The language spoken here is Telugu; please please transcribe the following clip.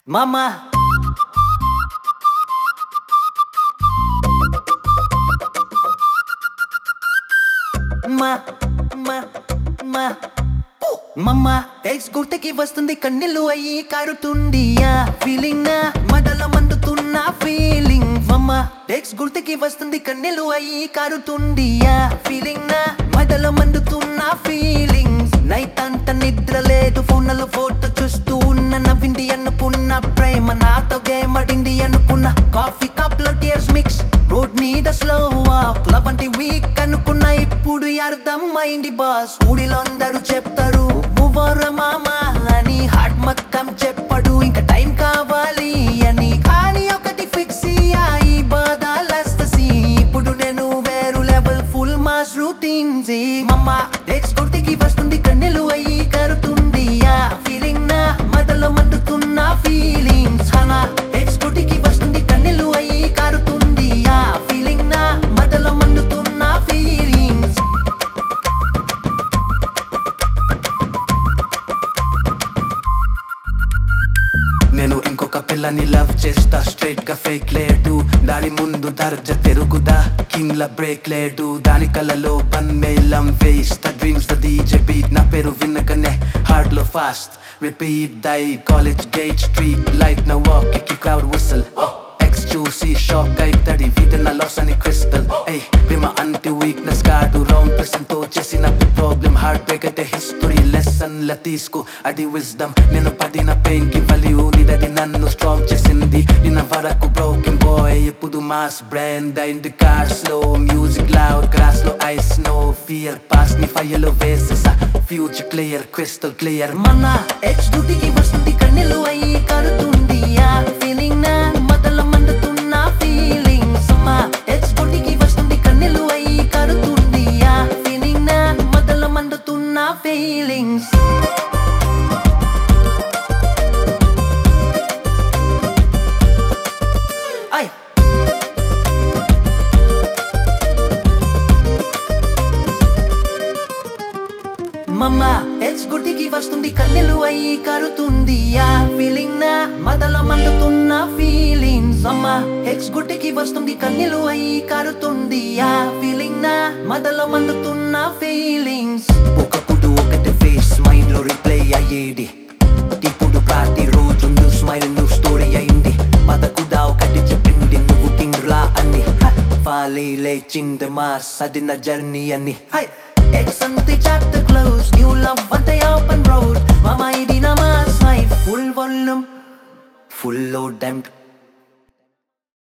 Mama. మా మా మా మమ్మ టెక్స్ గుర్తుకి వస్తుంది కన్నెలు అయ్యి కారుతుంది ఆ ఫీలింగ్ నా మడల మండుతున్న ఫీలింగ్ మమ్మ టెక్స్ గుర్తుకి వస్తుంది కన్నెలు అయ్యి కారుతుంది ఆ ఫీలింగ్ నా మడల మండుతున్న ఫీలింగ్స్ నైట్ అంత నిద్ర లేదు ఫోన్లలో ఫోటో చూస్తూ ఉన్న నవ్వింది అనుకున్న ప్రేమ నాతో గేమ్ ఆడింది అనుకున్న కాఫీ కప్ లో టీయర్స్ మిక్స్ రోడ్ మీద స్లో అప్ లవ్ అంటే వీక్ అనుకున్న ఇప్పుడు అర్థమైంది బాస్ ఊడిలో అందరూ చెప్తారు మువ్వర మామ అని హార్ట్ మక్కం చెప్పడు ఇంకా టైం కావాలి అని కానీ ఒకటి ఫిక్స్ అయ్యి బాధ లస్తసి ఇప్పుడు నేను వేరు లెవెల్ ఫుల్ మాస్ రూటీన్ మమ్మ నెక్స్ట్ కుర్తికి వస్తుంది కన్నెలు అయ్యి కరుతుంది ఆ ఫీలింగ్ నా మదలో మండుతున్న ఫీలింగ్స్ హనా నెక్స్ట్ కుర్తికి వస్తుంది కన్నెలు అయ్యి కారుతుంది ఆ ఫీలింగ్ నా మదలో మండుతున్న ఫీలింగ్స్ నేను ఇంకొక పిల్లని లవ్ చేస్తా స్ట్రైట్ గా ఫేక్ లేడు దాని ముందు దర్జ తిరుగుదా కింగ్ ల బ్రేక్ లేడు దాని కళ్ళలో పన్ మేలం వేస్తా డ్రీమ్స్ ద డీజే బీట్ నా పేరు వినకనే హార్డ్ లో ఫాస్ట్ రిపీట్ దై కాలేజ్ గేట్ స్ట్రీట్ లైట్ నా వాక్ ఎక్కి క్రౌడ్ విసిల్ ఎక్స్ చూసి షాక్ అవుతాడి వీధి నా లాస్ అని క్రిస్టల్ ఏయ్ ప్రేమ అంటి వీక్నెస్ కాదు రౌండ్ పర్సన్ తో చేసిన ప్రాబ్లం హార్ట్ బ్రేక్ అయితే హిస్టరీ లెసన్ ల తీసుకో అది విజ్డమ్ నేను పడిన పెయిన్ కి వాల్యూ నీదది నన్ను స్ట్రాంగ్ చేసింది నిన్న వరకు బ్రోకెన్ బాయ్ ఇప్పుడు మాస్ బ్రాండ్ అయింది కార్స్ లో మ్యూజిక్ లౌడ్ గ్రాస్ లో ఐస్ నో ఫియర్ పాస్ ని ఫైర్ లో వేసేసా ఫ్యూచర్ క్లియర్ క్రిస్టల్ క్లియర్ మన ఎక్స్ డ్యూటీకి వస్తుంది కన్నెలు అయ్యి కరుతుంది ఆ ఫీలింగ్ నా మొదల మండుతున్న ఫీలింగ్స్ అమ్మా ఎక్స్ డ్యూటీకి వస్తుంది కన్నెలు అయ్యి కరుతుంది ఆ ఫీలింగ్ నా మొదల మండుతున్న ఫీలింగ్స్ Ay. మమ్మ ఎక్స్ గుడ్డికి వస్తుంది కన్నెలు అయ్యి కారుతుంది ఆ ఫీలింగ్ నా మదల మండుతున్న ఫీలింగ్స్ అమ్మ ఎక్స్ గుడ్డికి వస్తుంది కన్నెలు అయ్యి కారుతుంది ఆ ఫీలింగ్ నా మదల మండుతున్న ఫీలింగ్స్ ఒకప్పుడు ఒకటి ఫేస్ మైండ్ లో రిప్లై అయ్యేది ఇప్పుడు ప్రతి రోజు న్యూ స్మైల్ న్యూ స్టోరీ అయింది పదకుడా ఒకటి చెప్పింది నువ్వు కింగ్ రా అని ఫాలీ లేచింది మాస్ అది నా జర్నీ అని ఎక్స్ అంతే చాప్టర్ క్లోజ్ న్యూ లవ్ అంతే ఓపెన్ రోడ్ మామ ఇది నా mass life full volume full load డెంప్ట్